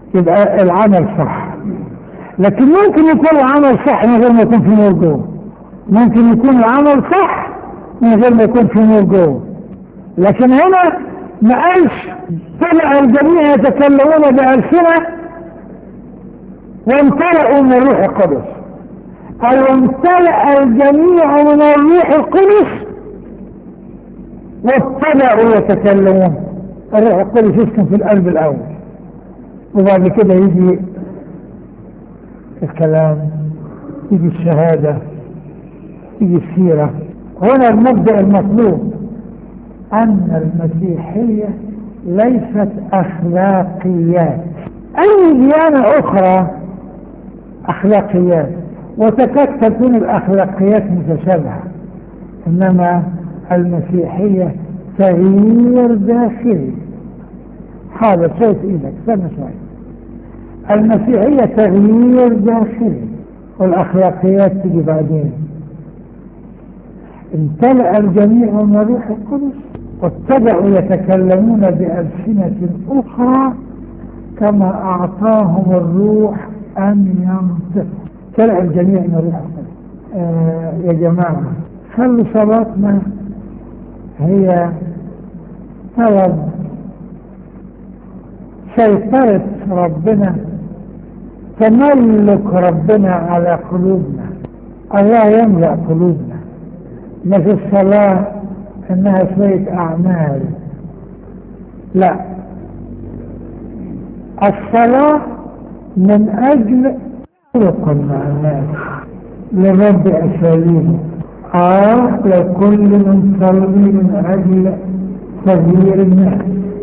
يبقى العمل صح لكن ممكن يكون العمل صح من غير ما يكون في نور جوه ممكن يكون العمل صح من غير ما يكون في نور جوه لكن هنا ما قالش طلع الجميع يتكلمون بألسنة وامتلأوا من الروح القدس أو امتلأ الجميع من الروح القدس وابتدأوا يتكلمون الروح القدس يسكن في القلب الأول وبعد كده يجي الكلام يجي الشهادة يجي السيرة هنا المبدأ المطلوب أن المسيحية ليست أخلاقيات أي ديانة أخرى أخلاقيات وتكاد تكون الأخلاقيات متشابهة إنما المسيحية تغيير داخلي حاضر شوف إيدك استنى شوي المسيحية تغيير داخلي والأخلاقيات تجي بعدين امتلأ الجميع من روح القدس واتبعوا يتكلمون بألسنة أخرى كما أعطاهم الروح أن ينطقوا امتلأ الجميع من روح القدس آه يا جماعة خلوا صلاتنا هي طلب سيطرة ربنا تملك ربنا على قلوبنا الله يملأ قلوبنا ما في الصلاة انها شوية اعمال لا الصلاة من اجل خلق مع الناس لرب اساليبه اه لكل من صلي من اجل تغيير الناس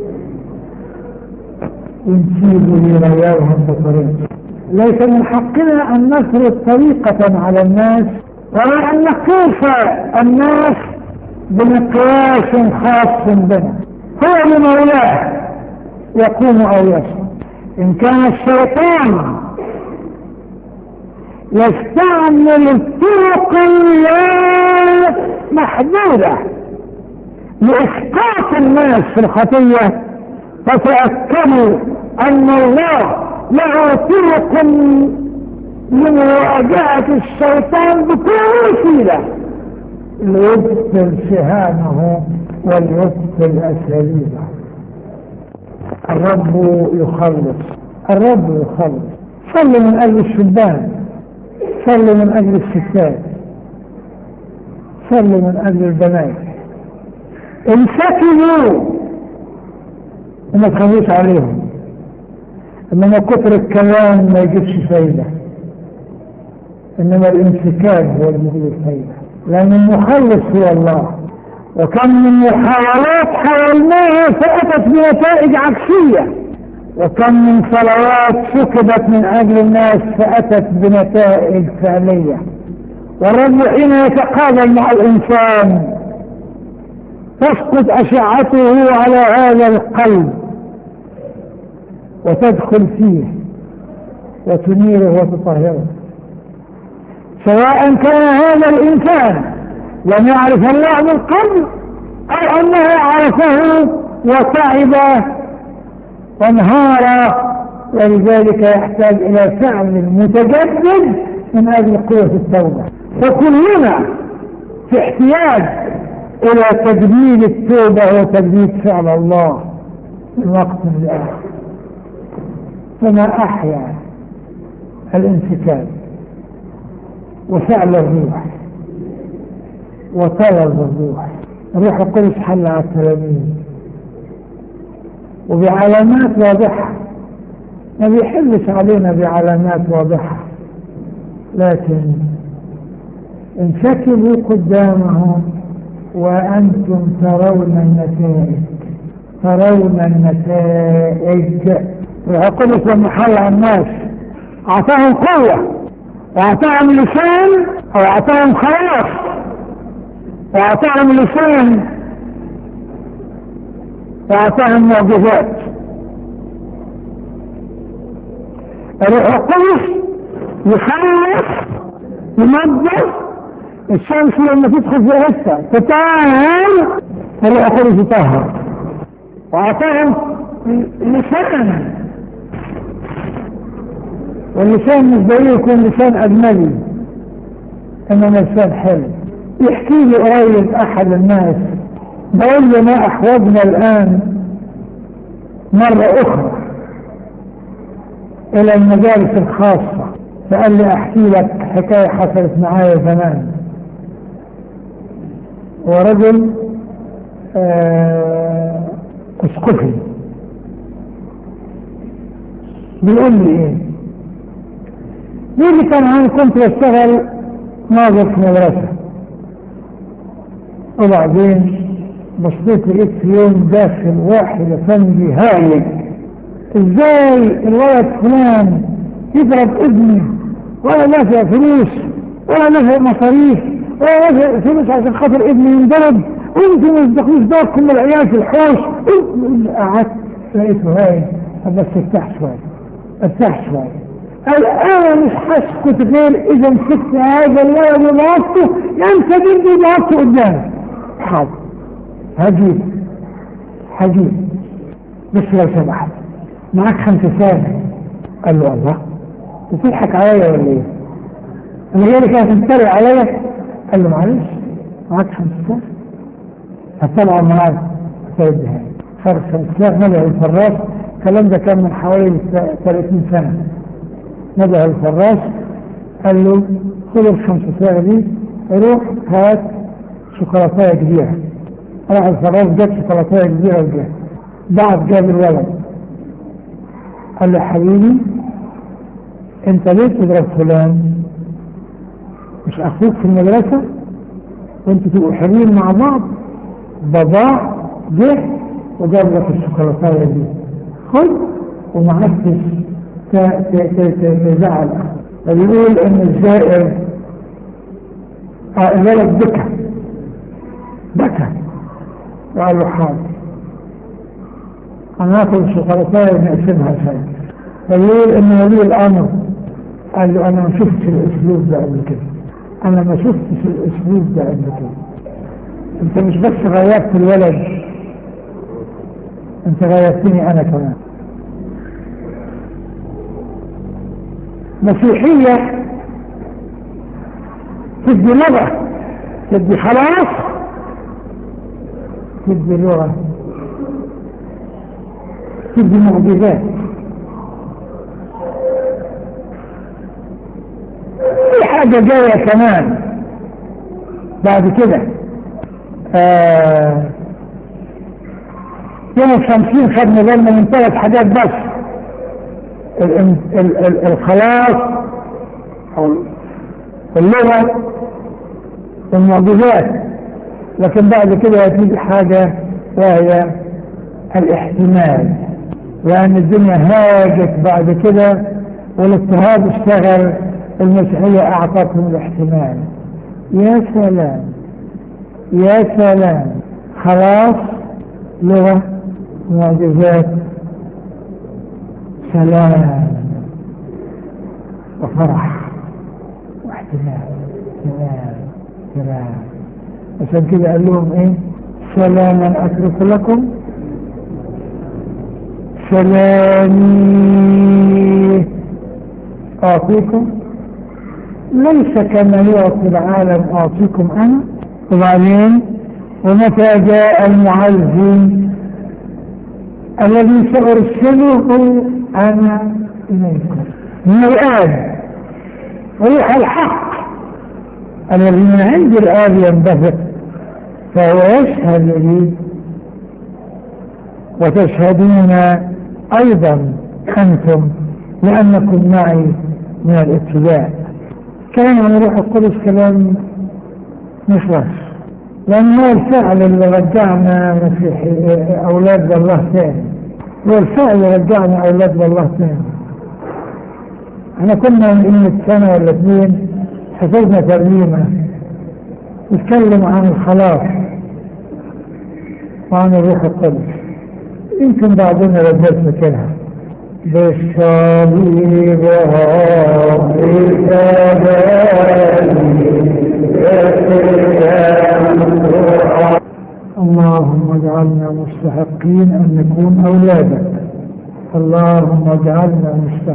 ونسيبه لرياهم بطريقه ليس من حقنا أن نفرض طريقة على الناس ولا أن نقيس الناس بمقياس خاص بنا هو لمولاه يقوم أو يسقط إن كان الشيطان يستعمل الطرق محدودة لإسقاط الناس في الخطية فتأكدوا أن الله له طرق لمواجهة الشيطان بكل وسيلة ليبطل سهامه وليبطل أساليبه الرب يخلص الرب يخلص صلوا من أجل الشبان صلوا من أجل الستات صلوا من أجل البنات انسكبوا وما تخافوش عليهم انما كثر الكلام ما يجيبش فايدة انما الانسكاب هو اللي يجيب الفايدة لان المخلص هو الله وكم من محاولات حاولناها فأتت بنتائج عكسية وكم من صلوات سكبت من أجل الناس فأتت بنتائج فعلية والرب حين يتقابل مع الإنسان تسقط أشعته على هذا القلب وتدخل فيه وتنيره وتطهره سواء كان هذا الإنسان لم يعرف الله من قبل أو أنه عرفه وتعب وانهار ولذلك يحتاج إلى فعل متجدد من أجل قوة التوبة فكلنا في احتياج إلى تجديد التوبة وتجديد فعل الله من وقت لآخر فما أحيا الانسكاب وفعل الروح وطلب الروح الروح القدس حل على التلاميذ وبعلامات واضحة ما بيحلش علينا بعلامات واضحة لكن انسكبوا قدامهم وأنتم ترون النتائج ترون النتائج الروح القدس لما حل على الناس أعطاهم قوة وأعطاهم لسان أو أعطاهم خلاص وأعطاهم لسان وأعطاهم معجزات الروح القدس يخلص ينظف الشمس لما تدخل في حته تطهر الروح القدس يطهر وأعطاهم لسان واللسان مش ضروري يكون لسان أجنبي إنما لسان حلو يحكي لي قريب أحد الناس بقول له ما أحوجنا الآن مرة أخرى إلى المجالس الخاصة فقال لي أحكي لك حكاية حصلت معايا زمان ورجل آه اسقفي بيقول لي ايه بيقول لي كان انا كنت بشتغل ناظر في مدرسة وبعدين بصيت لقيت في يوم داخل واحد افندي هايل ازاي الولد فلان يضرب ابني ولا دافع فلوس ولا دافع مصاريف ولا دافع فلوس عشان خاطر ابني ينضرب وانتوا ما تدخلوش داركم من العيال في الحوش قعدت لقيته هايل بس ارتاح شويه ارتاح شويه قال انا مش هسكت غير اذا مسكت هذا الولد وضربته ينسى جدي وضربته قدامي حاضر هجيب هجيب بس لو سمحت معاك خمسة سنة قال له الله بتضحك عليا ولا ايه؟ انا جاي لك عشان تتريق عليا قال له معلش معاك خمسة سنة فطلع معاك سيدها صار خمسة سنة نبع الفراش الكلام ده كان من حوالي 30 سنة نبع الفراش قال له خد الخمسة سنة دي روح هات شوكولاتاية كبيرة راح الفراش جاب شوكولاتاية كبيرة وجاب بعد جاب الولد قال له حبيبي انت ليه تضرب فلان مش اخوك في المدرسة وانتوا تبقوا حلوين مع بعض بابا جه وجاب لك الشوكولاتاية دي خد وما عدتش تزعل فبيقول ان الزائر اه الولد بكى بكى وقال له حاضر انا اكل الشوكولاتايه ونقسمها شيء فبيقول ان ولي الامر قال له انا ما شفتش الاسلوب ده قبل كده انا ما شفتش الاسلوب ده قبل كده انت مش بس غيرت الولد انت غيرتني انا كمان مسيحية تدي لغة تدي خلاص تدي لغة تدي معجزات في حاجة جاية كمان بعد كده آه يوم الخمسين خدنا بالنا من ثلاث حاجات بس ال ال ال الخلاص او اللغة والمعجزات لكن بعد كده هتيجي حاجة وهي الاحتمال لأن الدنيا هاجت بعد كده والاضطهاد اشتغل المسيحية أعطتهم الاحتمال يا سلام يا سلام خلاص لغة معجزات سلام وفرح واحتمال سلام سلام عشان كده قال لهم ايه سلاما اترك لكم سلامي اعطيكم ليس كما يعطي العالم اعطيكم انا وبعدين ومتى جاء المعزي الذي سأرسله أنا إليكم من الآن روح الحق الذي من عند الآب ينبثق فهو يشهد لي وتشهدون أيضا أنتم لأنكم معي من الابتداء كلام عن روح القدس كلام مش وصف لأن هو الفعل اللي رجعنا مسيحي أولاد الله تاني هو الفعل اللي رجعنا أولاد الله تاني احنا كنا من قيمة سنة ولا اثنين حفظنا ترجمة نتكلم عن الخلاص وعن الروح القدس يمكن بعضنا رجال فاكرها بالصليب اللهم اجعلنا مستحقين ان نكون اولادك اللهم اجعلنا مستحقين